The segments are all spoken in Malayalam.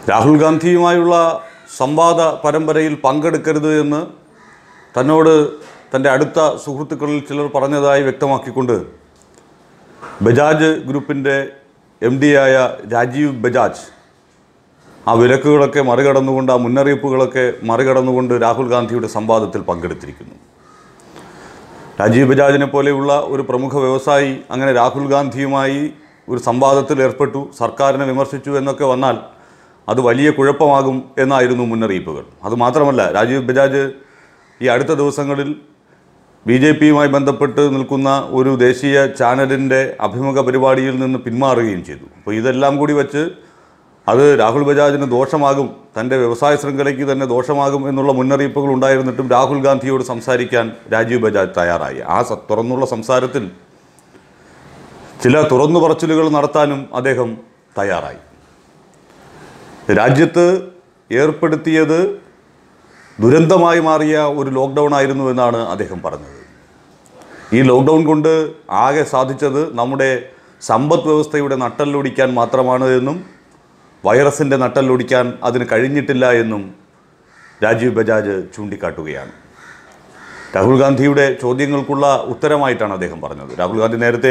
രാഹുൽ ഗാന്ധിയുമായുള്ള സംവാദ പരമ്പരയിൽ പങ്കെടുക്കരുത് എന്ന് തന്നോട് തൻ്റെ അടുത്ത സുഹൃത്തുക്കളിൽ ചിലർ പറഞ്ഞതായി വ്യക്തമാക്കിക്കൊണ്ട് ബജാജ് ഗ്രൂപ്പിൻ്റെ എം ആയ രാജീവ് ബജാജ് ആ വിലക്കുകളൊക്കെ മറികടന്നുകൊണ്ട് ആ മുന്നറിയിപ്പുകളൊക്കെ മറികടന്നുകൊണ്ട് രാഹുൽ ഗാന്ധിയുടെ സംവാദത്തിൽ പങ്കെടുത്തിരിക്കുന്നു രാജീവ് ബജാജിനെ പോലെയുള്ള ഒരു പ്രമുഖ വ്യവസായി അങ്ങനെ രാഹുൽ ഗാന്ധിയുമായി ഒരു സംവാദത്തിൽ ഏർപ്പെട്ടു സർക്കാരിനെ വിമർശിച്ചു എന്നൊക്കെ വന്നാൽ അത് വലിയ കുഴപ്പമാകും എന്നായിരുന്നു മുന്നറിയിപ്പുകൾ അതുമാത്രമല്ല രാജീവ് ബജാജ് ഈ അടുത്ത ദിവസങ്ങളിൽ ബി ജെ പിയുമായി ബന്ധപ്പെട്ട് നിൽക്കുന്ന ഒരു ദേശീയ ചാനലിൻ്റെ അഭിമുഖ പരിപാടിയിൽ നിന്ന് പിന്മാറുകയും ചെയ്തു അപ്പോൾ ഇതെല്ലാം കൂടി വെച്ച് അത് രാഹുൽ ബജാജിന് ദോഷമാകും തൻ്റെ വ്യവസായ ശൃംഖലയ്ക്ക് തന്നെ ദോഷമാകും എന്നുള്ള മുന്നറിയിപ്പുകൾ ഉണ്ടായിരുന്നിട്ടും രാഹുൽ ഗാന്ധിയോട് സംസാരിക്കാൻ രാജീവ് ബജാജ് തയ്യാറായി ആ സ- തുറന്നുള്ള സംസാരത്തിൽ ചില തുറന്നു പറച്ചിലുകൾ നടത്താനും അദ്ദേഹം തയ്യാറായി രാജ്യത്ത് ഏർപ്പെടുത്തിയത് ദുരന്തമായി മാറിയ ഒരു ലോക്ക്ഡൗൺ ആയിരുന്നു എന്നാണ് അദ്ദേഹം പറഞ്ഞത് ഈ ലോക്ക്ഡൗൺ കൊണ്ട് ആകെ സാധിച്ചത് നമ്മുടെ സമ്പദ് വ്യവസ്ഥയുടെ നട്ടല്ലൊടിക്കാൻ മാത്രമാണ് എന്നും വൈറസിൻ്റെ നട്ടല്ലൊടിക്കാൻ അതിന് കഴിഞ്ഞിട്ടില്ല എന്നും രാജീവ് ബജാജ് ചൂണ്ടിക്കാട്ടുകയാണ് രാഹുൽ ഗാന്ധിയുടെ ചോദ്യങ്ങൾക്കുള്ള ഉത്തരമായിട്ടാണ് അദ്ദേഹം പറഞ്ഞത് രാഹുൽ ഗാന്ധി നേരത്തെ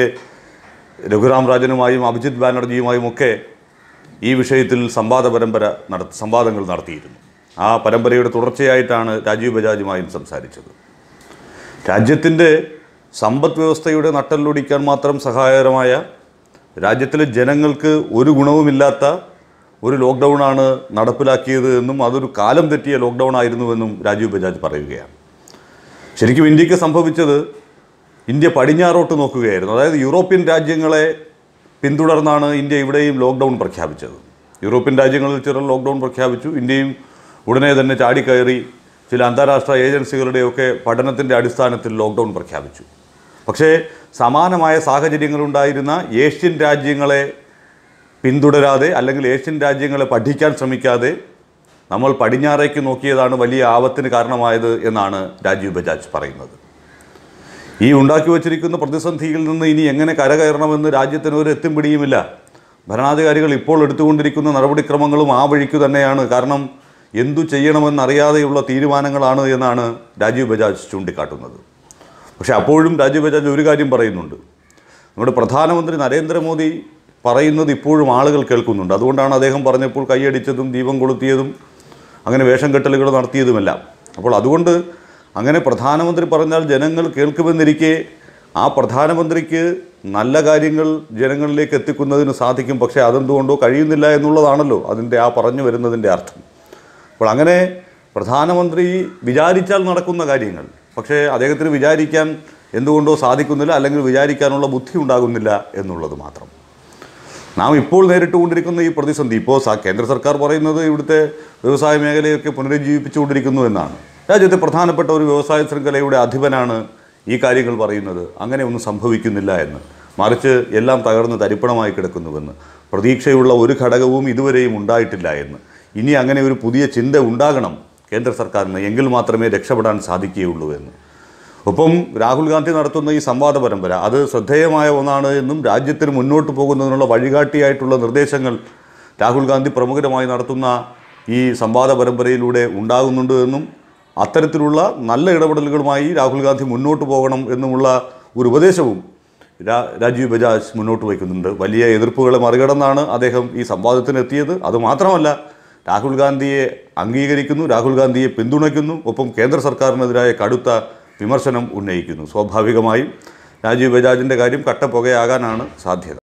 രഘുറാം രാജനുമായും അഭിജിത് ബാനർജിയുമായും ഒക്കെ ഈ വിഷയത്തിൽ സംവാദ പരമ്പര നട സംവാദങ്ങൾ നടത്തിയിരുന്നു ആ പരമ്പരയുടെ തുടർച്ചയായിട്ടാണ് രാജീവ് ബജാജുമായും സംസാരിച്ചത് രാജ്യത്തിൻ്റെ സമ്പദ് വ്യവസ്ഥയുടെ നട്ടല്ലൊടിക്കാൻ മാത്രം സഹായകരമായ രാജ്യത്തിലെ ജനങ്ങൾക്ക് ഒരു ഗുണവുമില്ലാത്ത ഒരു ലോക്ക്ഡൗണാണ് നടപ്പിലാക്കിയത് എന്നും അതൊരു കാലം തെറ്റിയ ലോക്ക്ഡൗൺ ആയിരുന്നുവെന്നും രാജീവ് ബജാജ് പറയുകയാണ് ശരിക്കും ഇന്ത്യക്ക് സംഭവിച്ചത് ഇന്ത്യ പടിഞ്ഞാറോട്ട് നോക്കുകയായിരുന്നു അതായത് യൂറോപ്യൻ രാജ്യങ്ങളെ പിന്തുടർന്നാണ് ഇന്ത്യ ഇവിടെയും ലോക്ക്ഡൗൺ പ്രഖ്യാപിച്ചത് യൂറോപ്യൻ രാജ്യങ്ങളിൽ ചിലർ ലോക്ക്ഡൗൺ പ്രഖ്യാപിച്ചു ഇന്ത്യയും ഉടനെ തന്നെ ചാടിക്കയറി ചില അന്താരാഷ്ട്ര ഏജൻസികളുടെയൊക്കെ പഠനത്തിൻ്റെ അടിസ്ഥാനത്തിൽ ലോക്ക്ഡൗൺ പ്രഖ്യാപിച്ചു പക്ഷേ സമാനമായ സാഹചര്യങ്ങളുണ്ടായിരുന്ന ഏഷ്യൻ രാജ്യങ്ങളെ പിന്തുടരാതെ അല്ലെങ്കിൽ ഏഷ്യൻ രാജ്യങ്ങളെ പഠിക്കാൻ ശ്രമിക്കാതെ നമ്മൾ പടിഞ്ഞാറേക്ക് നോക്കിയതാണ് വലിയ ആപത്തിന് കാരണമായത് എന്നാണ് രാജീവ് ബജാജ് പറയുന്നത് ഈ ഉണ്ടാക്കി വച്ചിരിക്കുന്ന പ്രതിസന്ധിയിൽ നിന്ന് ഇനി എങ്ങനെ കരകയറണമെന്ന് രാജ്യത്തിന് ഒരു എത്തും പിടിയുമില്ല ഭരണാധികാരികൾ ഇപ്പോൾ എടുത്തുകൊണ്ടിരിക്കുന്ന നടപടിക്രമങ്ങളും ആ വഴിക്ക് തന്നെയാണ് കാരണം എന്തു ചെയ്യണമെന്നറിയാതെയുള്ള തീരുമാനങ്ങളാണ് എന്നാണ് രാജീവ് ബജാജ് ചൂണ്ടിക്കാട്ടുന്നത് പക്ഷേ അപ്പോഴും രാജീവ് ബജാജ് ഒരു കാര്യം പറയുന്നുണ്ട് നമ്മുടെ പ്രധാനമന്ത്രി നരേന്ദ്രമോദി പറയുന്നത് ഇപ്പോഴും ആളുകൾ കേൾക്കുന്നുണ്ട് അതുകൊണ്ടാണ് അദ്ദേഹം പറഞ്ഞപ്പോൾ കൈയടിച്ചതും ദീപം കൊളുത്തിയതും അങ്ങനെ വേഷം കെട്ടലുകൾ നടത്തിയതുമെല്ലാം അപ്പോൾ അതുകൊണ്ട് അങ്ങനെ പ്രധാനമന്ത്രി പറഞ്ഞാൽ ജനങ്ങൾ കേൾക്കുമെന്നിരിക്കെ ആ പ്രധാനമന്ത്രിക്ക് നല്ല കാര്യങ്ങൾ ജനങ്ങളിലേക്ക് എത്തിക്കുന്നതിന് സാധിക്കും പക്ഷേ അതെന്തുകൊണ്ടോ കഴിയുന്നില്ല എന്നുള്ളതാണല്ലോ അതിൻ്റെ ആ പറഞ്ഞു വരുന്നതിൻ്റെ അർത്ഥം അപ്പോൾ അങ്ങനെ പ്രധാനമന്ത്രി വിചാരിച്ചാൽ നടക്കുന്ന കാര്യങ്ങൾ പക്ഷേ അദ്ദേഹത്തിന് വിചാരിക്കാൻ എന്തുകൊണ്ടോ സാധിക്കുന്നില്ല അല്ലെങ്കിൽ വിചാരിക്കാനുള്ള ബുദ്ധി ഉണ്ടാകുന്നില്ല എന്നുള്ളത് മാത്രം നാം ഇപ്പോൾ നേരിട്ടുകൊണ്ടിരിക്കുന്ന ഈ പ്രതിസന്ധി ഇപ്പോൾ സ- കേന്ദ്ര സർക്കാർ പറയുന്നത് ഇവിടുത്തെ വ്യവസായ മേഖലയൊക്കെ പുനരുജ്ജീവിപ്പിച്ചുകൊണ്ടിരിക്കുന്നു എന്നാണ് രാജ്യത്തെ പ്രധാനപ്പെട്ട ഒരു വ്യവസായ ശൃംഖലയുടെ അധിപനാണ് ഈ കാര്യങ്ങൾ പറയുന്നത് അങ്ങനെ ഒന്നും സംഭവിക്കുന്നില്ല എന്ന് മറിച്ച് എല്ലാം തകർന്ന് തരിപ്പണമായി കിടക്കുന്നുവെന്ന് പ്രതീക്ഷയുള്ള ഒരു ഘടകവും ഇതുവരെയും ഉണ്ടായിട്ടില്ല എന്ന് ഇനി അങ്ങനെ ഒരു പുതിയ ചിന്ത ഉണ്ടാകണം കേന്ദ്ര സർക്കാരിന് എങ്കിൽ മാത്രമേ രക്ഷപ്പെടാൻ സാധിക്കുകയുള്ളൂ എന്ന് ഒപ്പം രാഹുൽ ഗാന്ധി നടത്തുന്ന ഈ സംവാദ പരമ്പര അത് ശ്രദ്ധേയമായ ഒന്നാണ് എന്നും രാജ്യത്തിന് മുന്നോട്ട് പോകുന്നതിനുള്ള വഴികാട്ടിയായിട്ടുള്ള നിർദ്ദേശങ്ങൾ രാഹുൽ ഗാന്ധി പ്രമുഖരുമായി നടത്തുന്ന ഈ സംവാദ പരമ്പരയിലൂടെ ഉണ്ടാകുന്നുണ്ട് എന്നും അത്തരത്തിലുള്ള നല്ല ഇടപെടലുകളുമായി രാഹുൽ ഗാന്ധി മുന്നോട്ട് പോകണം എന്നുമുള്ള ഒരു ഉപദേശവും രാ- രാജീവ് ബജാജ് മുന്നോട്ട് വയ്ക്കുന്നുണ്ട് വലിയ എതിർപ്പുകളെ മറികടന്നാണ് അദ്ദേഹം ഈ സംവാദത്തിന് എത്തിയത് അതുമാത്രമല്ല രാഹുൽ ഗാന്ധിയെ അംഗീകരിക്കുന്നു രാഹുൽ ഗാന്ധിയെ പിന്തുണയ്ക്കുന്നു ഒപ്പം കേന്ദ്ര സർക്കാരിനെതിരായ കടുത്ത വിമർശനം ഉന്നയിക്കുന്നു സ്വാഭാവികമായും രാജീവ് ബജാജിൻ്റെ കാര്യം കട്ടപ്പുകയാകാനാണ് സാധ്യത